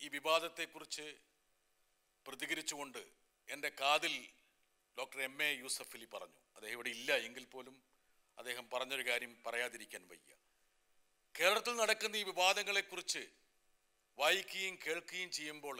ഈ വിവാദത്തെക്കുറിച്ച് പ്രതികരിച്ചുകൊണ്ട് എൻ്റെ കാതിൽ doctor M A Yusuf Ali പറഞ്ഞു അദ്ദേഹം ഇവിടെ ഇല്ല എങ്കിൽ പോലും അദ്ദേഹം പറഞ്ഞൊരു കാര്യം പറയാതിരിക്കാൻ വയ്യ കേരളത്തിൽ നടക്കുന്ന ഈ വിവാദങ്ങളെക്കുറിച്ച് വായിക്കുകയും കേൾക്കുകയും ചെയ്യുമ്പോൾ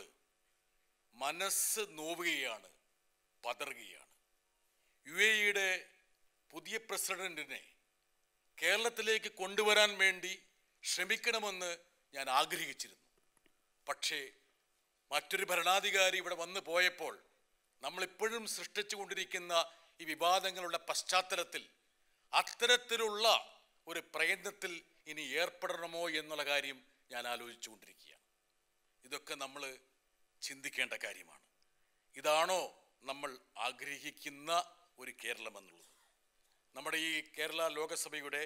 മനസ്സ് നോവുകയാണ് പതറുകയാണ് യു എ ഇയുടെ പുതിയ പ്രസിഡന്റിനെ കേരളത്തിലേക്ക് കൊണ്ടുവരാൻ വേണ്ടി ശ്രമിക്കണമെന്ന് ഞാൻ ആഗ്രഹിച്ചിരുന്നു പക്ഷേ മറ്റൊരു ഭരണാധികാരി ഇവിടെ വന്നു പോയപ്പോൾ നമ്മളിപ്പോഴും സൃഷ്ടിച്ചുകൊണ്ടിരിക്കുന്ന ഈ വിവാദങ്ങളുടെ പശ്ചാത്തലത്തിൽ അത്തരത്തിലുള്ള ഒരു പ്രയത്നത്തിൽ ഇനി ഏർപ്പെടണമോ എന്നുള്ള കാര്യം ഞാൻ ആലോചിച്ചുകൊണ്ടിരിക്കുകയാണ് ഇതൊക്കെ നമ്മൾ ചിന്തിക്കേണ്ട കാര്യമാണ് ഇതാണോ നമ്മൾ ആഗ്രഹിക്കുന്ന ഒരു കേരളം എന്നുള്ളത് നമ്മുടെ ഈ കേരള ലോകസഭയുടെ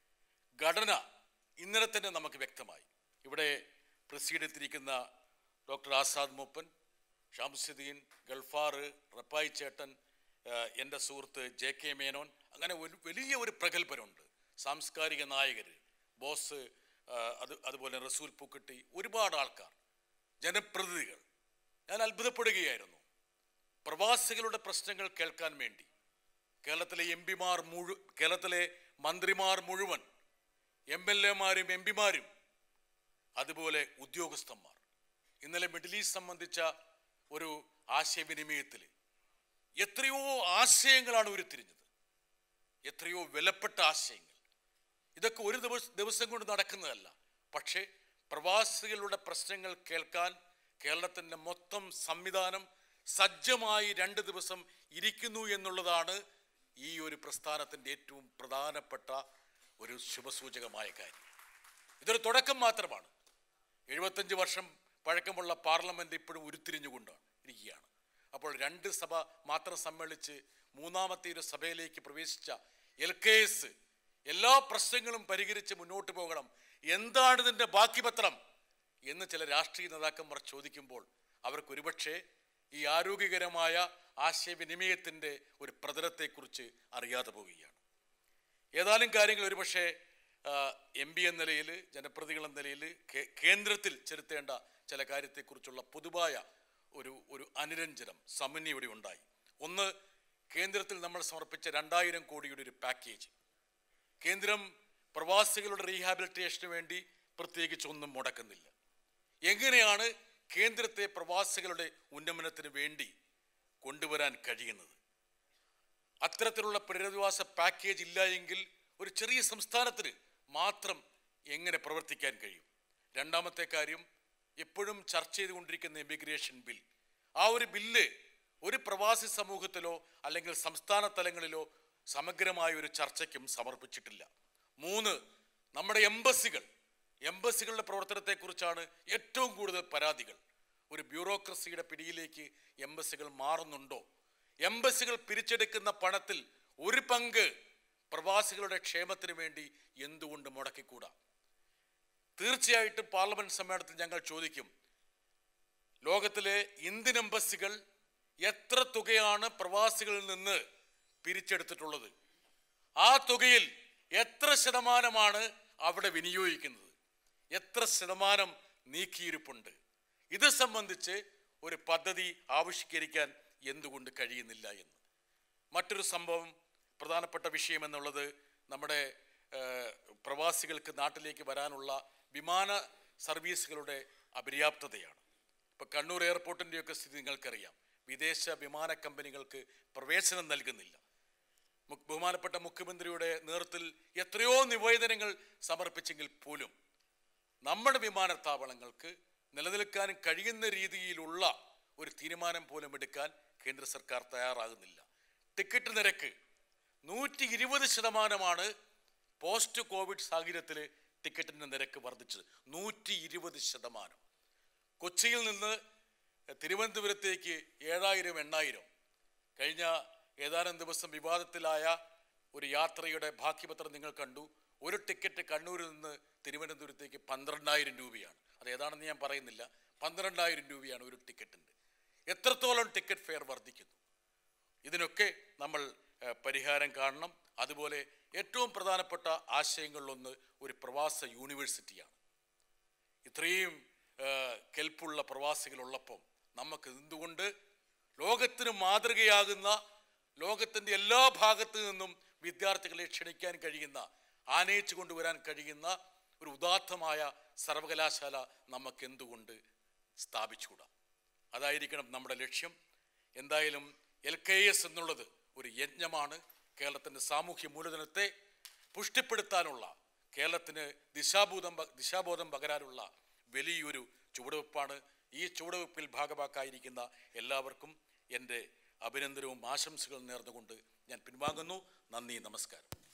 ഘടന ഇന്നലെ തന്നെ നമുക്ക് വ്യക്തമായി ഇവിടെ പ്രസിഡെത്തിരിക്കുന്ന ഡോക്ടർ ആസാദ് മൂപ്പൻ ഷംസുദ്ദീൻ ഗൾഫാർ റപ്പായി ചേട്ടൻ ഏഹ്, എൻ്റെ സുഹൃത്ത് ജെ കെ മേനോൻ അങ്ങനെ ഒരു വലിയ ഒരു പ്രഗത്ഭരുണ്ട് സാംസ്കാരിക നായകർ ബോസ് ഏഹ്, അത് അതുപോലെ റസൂൽ പൂക്കുട്ടി ഒരുപാട് ആൾക്കാർ ജനപ്രതിനിധികൾ ഞാൻ അത്ഭുതപ്പെടുകയായിരുന്നു പ്രവാസികളുടെ പ്രശ്നങ്ങൾ കേൾക്കാൻ വേണ്ടി കേരളത്തിലെ എം പിമാർ മുഴു കേരളത്തിലെ മന്ത്രിമാർ മുഴുവൻ എം എൽ എമാരും എം പിമാരും അതുപോലെ ഉദ്യോഗസ്ഥന്മാർ ഇന്നലെ മിഡിൽ ഈസ്റ്റ് സംബന്ധിച്ച ഒരു ആശയവിനിമയത്തിൽ എത്രയോ ആശയങ്ങളാണ് ഉരുത്തിരിഞ്ഞത് എത്രയോ വിലപ്പെട്ട ആശയങ്ങൾ ഇതൊക്കെ ഒരു ദിവസം ദിവസം കൊണ്ട് നടക്കുന്നതല്ല പക്ഷേ പ്രവാസികളുടെ പ്രശ്നങ്ങൾ കേൾക്കാൻ കേരളത്തിൻ്റെ മൊത്തം സംവിധാനം സജ്ജമായി രണ്ട് ദിവസം ഇരിക്കുന്നു എന്നുള്ളതാണ് ഈ ഒരു പ്രസ്ഥാനത്തിൻ്റെ ഏറ്റവും പ്രധാനപ്പെട്ട ഒരു ശുഭസൂചകമായ കാര്യം ഇതൊരു തുടക്കം മാത്രമാണ് എഴുപത്തഞ്ച് വർഷം പഴക്കമുള്ള പാർലമെന്റ് ഇപ്പോഴും ഉരുത്തിരിഞ്ഞുകൊണ്ടാണ് ഇരിക്കുകയാണ് അപ്പോൾ രണ്ട് സഭ മാത്രം സമ്മേളിച്ച് മൂന്നാമത്തെ ഒരു സഭയിലേക്ക് പ്രവേശിച്ച എൽ കെ എസ് എല്ലാ പ്രശ്നങ്ങളും പരിഹരിച്ച് മുന്നോട്ട് പോകണം എന്താണ് ഇതിൻ്റെ ബാക്കി പത്രം എന്ന് ചില രാഷ്ട്രീയ നേതാക്കന്മാർ ചോദിക്കുമ്പോൾ അവർക്ക് ഒരുപക്ഷെ ഈ ആരോഗ്യകരമായ ആശയവിനിമയത്തിൻ്റെ ഒരു പ്രതലത്തെക്കുറിച്ച് അറിയാതെ പോവുകയാണ് ഏതാനും കാര്യങ്ങൾ ഒരുപക്ഷെ എം പി എന്ന നിലയിൽ ജനപ്രതികൾ എന്ന നിലയിൽ കേ- കേന്ദ്രത്തിൽ ചെലുത്തേണ്ട ചില കാര്യത്തെക്കുറിച്ചുള്ള പൊതുവായ ഒരു ഒരു അനുരഞ്ജനം സമന്വയം ഇവിടെ ഉണ്ടായി ഒന്ന് കേന്ദ്രത്തിൽ നമ്മൾ സമർപ്പിച്ച രണ്ടായിരം കോടിയുടെ ഒരു പാക്കേജ് കേന്ദ്രം പ്രവാസികളുടെ റീഹാബിലിറ്റേഷന് വേണ്ടി പ്രത്യേകിച്ച് ഒന്നും മുടക്കുന്നില്ല എങ്ങനെയാണ് കേന്ദ്രത്തെ പ്രവാസികളുടെ ഉന്നമനത്തിന് വേണ്ടി കൊണ്ടുവരാൻ കഴിയുന്നത് അത്തരത്തിലുള്ള പുനരധിവാസ പാക്കേജ് ഇല്ല എങ്കിൽ ഒരു ചെറിയ സംസ്ഥാനത്തിന് മാത്രം എങ്ങനെ പ്രവർത്തിക്കാൻ കഴിയും രണ്ടാമത്തെ കാര്യം എപ്പോഴും ചർച്ച ചെയ്തുകൊണ്ടിരിക്കുന്ന ഇമിഗ്രേഷൻ ബിൽ ആ ഒരു ബില്ല് ഒരു പ്രവാസി സമൂഹത്തിലോ അല്ലെങ്കിൽ സംസ്ഥാന തലങ്ങളിലോ സമഗ്രമായ ഒരു ചർച്ചയ്ക്കും സമർപ്പിച്ചിട്ടില്ല മൂന്ന് നമ്മുടെ എംബസികൾ എംബസികളുടെ പ്രവർത്തനത്തെക്കുറിച്ചാണ് ഏറ്റവും കൂടുതൽ പരാതികൾ ഒരു ബ്യൂറോക്രസിയുടെ പിടിയിലേക്ക് എംബസികൾ മാറുന്നുണ്ടോ എംബസികൾ പിരിച്ചെടുക്കുന്ന പണത്തിൽ ഒരു പങ്ക് പ്രവാസികളുടെ ക്ഷേമത്തിന് വേണ്ടി എന്തുകൊണ്ട് മുടക്കിക്കൂടാ തീർച്ചയായിട്ടും പാർലമെന്റ് സമ്മേളനത്തിൽ ഞങ്ങൾ ചോദിക്കും ലോകത്തിലെ ഇന്ത്യൻ എംബസികൾ എത്ര തുകയാണ് പ്രവാസികളിൽ നിന്ന് പിരിച്ചെടുത്തിട്ടുള്ളത് ആ തുകയിൽ എത്ര ശതമാനമാണ് അവിടെ വിനിയോഗിക്കുന്നത് എത്ര ശതമാനം നീക്കിയിരിപ്പുണ്ട് ഇത് സംബന്ധിച്ച് ഒരു പദ്ധതി ആവിഷ്കരിക്കാൻ എന്തുകൊണ്ട് കഴിയുന്നില്ല എന്ന് മറ്റൊരു സംഭവം പ്രധാനപ്പെട്ട വിഷയം എന്നുള്ളത് നമ്മുടെ ഏഹ്, പ്രവാസികൾക്ക് നാട്ടിലേക്ക് വരാനുള്ള വിമാന സർവീസുകളുടെ അപര്യാപ്തതയാണ് ഇപ്പോൾ കണ്ണൂർ എയർപോർട്ടിൻ്റെയൊക്കെ സ്ഥിതി നിങ്ങൾക്കറിയാം വിദേശ വിമാന കമ്പനികൾക്ക് പ്രവേശനം നൽകുന്നില്ല മു- ബഹുമാനപ്പെട്ട മുഖ്യമന്ത്രിയുടെ നേതൃത്വത്തിൽ എത്രയോ നിവേദനങ്ങൾ സമർപ്പിച്ചെങ്കിൽ പോലും നമ്മുടെ വിമാനത്താവളങ്ങൾക്ക് നിലനിൽക്കാൻ കഴിയുന്ന രീതിയിലുള്ള ഒരു തീരുമാനം പോലും എടുക്കാൻ കേന്ദ്ര സർക്കാർ തയ്യാറാകുന്നില്ല ടിക്കറ്റ് നിരക്ക് നൂറ്റി ഇരുപത് ശതമാനമാണ് പോസ്റ്റ് കോവിഡ് സാഹചര്യത്തിൽ ടിക്കറ്റിൻ്റെ നിരക്ക് വർദ്ധിച്ചത് നൂറ്റി ഇരുപത് ശതമാനം കൊച്ചിയിൽ നിന്ന് തിരുവനന്തപുരത്തേക്ക് ഏഴായിരം എണ്ണായിരം കഴിഞ്ഞ ഏതാനും ദിവസം വിവാദത്തിലായ ഒരു യാത്രയുടെ ബാക്കിപത്രം നിങ്ങൾ കണ്ടു ഒരു ടിക്കറ്റ് കണ്ണൂരിൽ നിന്ന് തിരുവനന്തപുരത്തേക്ക് പന്ത്രണ്ടായിരം രൂപയാണ് അത് ഏതാണെന്ന് ഞാൻ പറയുന്നില്ല പന്ത്രണ്ടായിരം രൂപയാണ് ഒരു ടിക്കറ്റിൻ്റെ എത്രത്തോളം ടിക്കറ്റ് ഫെയർ വർദ്ധിക്കുന്നു ഇതിനൊക്കെ നമ്മൾ ഏഹ്, പരിഹാരം കാണണം അതുപോലെ ഏറ്റവും പ്രധാനപ്പെട്ട ആശയങ്ങളിലൊന്ന് ഒരു പ്രവാസ യൂണിവേഴ്സിറ്റിയാണ് ഇത്രയും ആ, കെൽപ്പുള്ള പ്രവാസികളുള്ളപ്പം നമുക്ക് എന്തുകൊണ്ട് ലോകത്തിന് മാതൃകയാകുന്ന ലോകത്തിൻ്റെ എല്ലാ ഭാഗത്തു നിന്നും വിദ്യാർത്ഥികളെ ക്ഷണിക്കാൻ കഴിയുന്ന ആനയിച്ചു കൊണ്ടുവരാൻ കഴിയുന്ന ഒരു ഉദാത്തമായ സർവകലാശാല നമുക്ക് എന്തുകൊണ്ട് സ്ഥാപിച്ചുകൂടാ അതായിരിക്കണം നമ്മുടെ ലക്ഷ്യം എന്തായാലും എൽ കെ എസ് എന്നുള്ളത് ഒരു യജ്ഞമാണ് കേരളത്തിൻ്റെ സാമൂഹ്യ മൂലധനത്തെ പുഷ്ടിപ്പെടുത്താനുള്ള കേരളത്തിന് ദിശാബോധം പ- ദിശാബോധം പകരാനുള്ള വലിയൊരു ചുവടുവെപ്പാണ് ഈ ചുവടുവെപ്പിൽ ഭാഗമാക്കായിരിക്കുന്ന എല്ലാവർക്കും എൻ്റെ അഭിനന്ദനവും ആശംസകളും നേർന്നുകൊണ്ട് ഞാൻ പിൻവാങ്ങുന്നു നന്ദി നമസ്കാരം